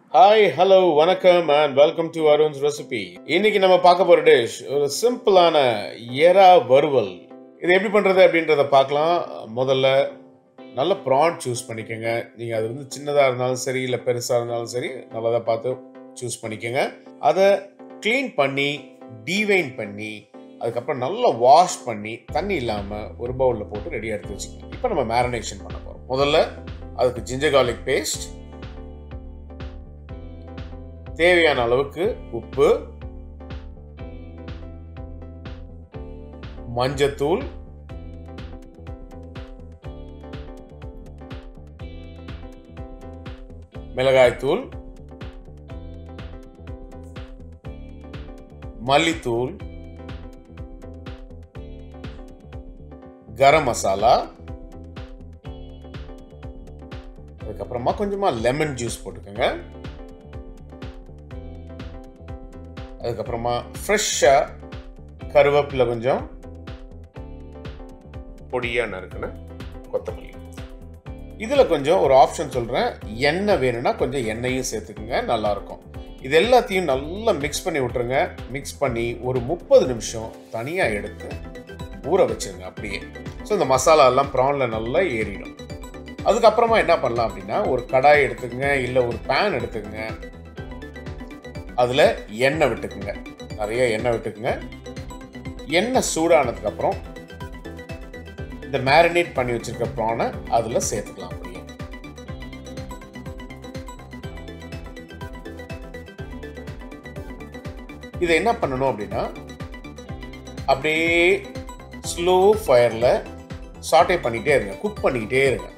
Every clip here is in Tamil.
ஹாய் ஹலோ வணக்கம் and welcome to Arun's recipe இன்னைக்கு நம்ம பார்க்க போற டிஷ் ஒரு சிம்பிளான எறா வறுவல் இது எப்படி பண்றது அப்படின்றத பார்க்கலாம் முதல்ல நல்ல ப்ரான் சூஸ் பண்ணிக்கோங்க நீங்க அது வந்து சின்னதா இருந்தாலும் சரி இல்லை பெருசா இருந்தாலும் சரி நல்லதா பார்த்து சூஸ் பண்ணிக்கோங்க அதை க்ளீன் பண்ணி டீவைன் பண்ணி அதுக்கப்புறம் நல்லா வாஷ் பண்ணி தண்ணி இல்லாமல் ஒரு பவுலில் போட்டு ரெடியாக எடுத்து வச்சுக்கோங்க இப்போ நம்ம மேரினேஷன் பண்ண போகிறோம் முதல்ல அதுக்கு ஜிஞ்சர் garlic பேஸ்ட் தேவையான அளவுக்கு உப்பு மஞ்சத்தூள் மிளகாய்த்தூள் மல்லித்தூள் கரம் மசாலா அதுக்கப்புறமா கொஞ்சமா லெமன் ஜூஸ் போட்டுக்கோங்க அதுக்கப்புறமா ஃப்ரெஷ்ஷாக கருவேப்பிலை கொஞ்சம் பொடியாக நறுக்குன கொத்தமல்லி இதில் கொஞ்சம் ஒரு ஆப்ஷன் சொல்கிறேன் எண்ணெய் வேணும்னா கொஞ்சம் எண்ணெயும் சேர்த்துக்குங்க நல்லாயிருக்கும் இது எல்லாத்தையும் நல்லா மிக்ஸ் பண்ணி விட்டுருங்க மிக்ஸ் பண்ணி ஒரு முப்பது நிமிஷம் தனியாக எடுத்து ஊற வச்சிருங்க அப்படியே ஸோ இந்த மசாலா எல்லாம் ப்ரானில் நல்லா ஏறிடும் அதுக்கப்புறமா என்ன பண்ணலாம் அப்படின்னா ஒரு கடாய் எடுத்துக்கங்க இல்லை ஒரு பேன் எடுத்துக்கங்க அதில் எண்ணெய் விட்டுக்குங்க நிறைய எண்ணெய் விட்டுக்குங்க எண்ணெய் சூடானதுக்கு அப்புறம் இந்த மேரினேட் பண்ணி வச்சிருக்க ப்ரானை அதில் சேர்த்துக்கலாம் அப்படியே இதை என்ன பண்ணணும் அப்படின்னா அப்படியே ஸ்லோ ஃபயரில் சாட்டே பண்ணிகிட்டே இருங்க குக் பண்ணிக்கிட்டே இருங்க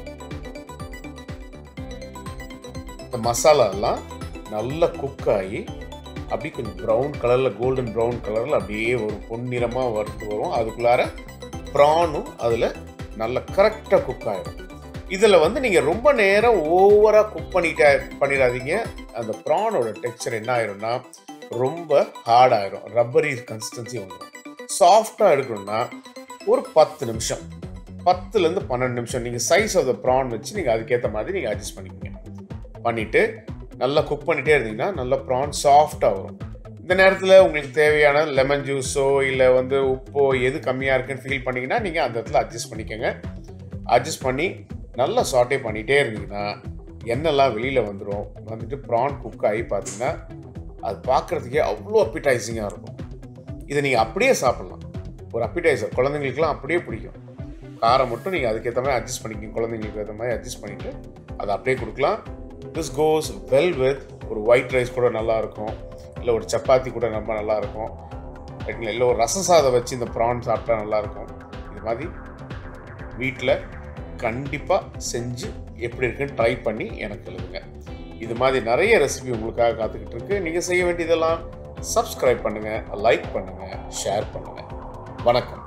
இந்த மசாலா எல்லாம் நல்லா குக் ஆகி அப்படி கொஞ்சம் ப்ரௌன் கலரில் கோல்டன் ப்ரௌன் கலரில் அப்படியே ஒரு பொன்னிறமாக வறுத்து வரும் அதுக்குள்ளார ப்ரானும் அதில் நல்ல கரெக்டாக குக் ஆகிடும் இதில் வந்து நீங்கள் ரொம்ப நேரம் ஓவராக குக் பண்ணிட்டே பண்ணிடாதீங்க அந்த ப்ரானோட டெக்ஸ்சர் என்ன ஆயிரும்னா ரொம்ப ஹார்ட் ஆயிரும் ரப்பரி கன்சிஸ்டன்சி வந்துடும் சாஃப்டாக எடுக்கணும்னா ஒரு பத்து நிமிஷம் பத்துலேருந்து பன்னெண்டு நிமிஷம் நீங்கள் சைஸ் ஆஃப் த ப்ரான் வச்சு நீங்கள் அதுக்கேற்ற மாதிரி நீங்கள் அட்ஜஸ்ட் பண்ணிக்கோங்க பண்ணிவிட்டு நல்லா குக் பண்ணிகிட்டே இருந்தீங்கன்னா நல்லா ப்ரான் சாஃப்டாக வரும் இந்த நேரத்தில் உங்களுக்கு தேவையான லெமன் ஜூஸோ இல்லை வந்து உப்போ எது கம்மியாக இருக்குன்னு ஃபீல் பண்ணிங்கன்னா நீங்கள் அந்த இடத்துல அட்ஜஸ்ட் பண்ணிக்கோங்க அட்ஜஸ்ட் பண்ணி நல்லா சாட்டே பண்ணிகிட்டே இருந்தீங்கன்னா எண்ணெய்லாம் வெளியில் வந்துடும் வந்துட்டு ப்ரான் குக் ஆகி பார்த்தீங்கன்னா அது பார்க்குறதுக்கே அவ்வளோ அப்பிடைசிங்காக இருக்கும் இதை நீங்கள் அப்படியே சாப்பிட்லாம் ஒரு அப்பிடைசர் குழந்தைங்களுக்குலாம் அப்படியே பிடிக்கும் காரம் மட்டும் நீங்கள் அதுக்கேற்ற மாதிரி அட்ஜஸ்ட் பண்ணிக்கோங்க குழந்தைங்களுக்கு ஏற்ற மாதிரி அட்ஜஸ்ட் பண்ணிவிட்டு அதை அப்படியே கொடுக்கலாம் திஸ் கோஸ் வெல் வித் ஒரு ஒயிட் ரைஸ் கூட நல்லா இருக்கும் இல்லை ஒரு சப்பாத்தி கூட ரொம்ப நல்லா இருக்கும் ரைட்டுங்களா இல்லை ஒரு ரச சாதம் வச்சு இந்த ப்ரான் சாப்பிட்டா நல்லா இருக்கும் இது மாதிரி வீட்டில் கண்டிப்பாக செஞ்சு எப்படி இருக்குன்னு ட்ரை பண்ணி எனக்கு எழுதுங்க இது மாதிரி நிறைய ரெசிபி உங்களுக்காக காத்துக்கிட்டு இருக்கு நீங்கள் செய்ய வேண்டியதெல்லாம் சப்ஸ்கிரைப் பண்ணுங்கள் லைக் பண்ணுங்கள் ஷேர் பண்ணுங்கள் வணக்கம்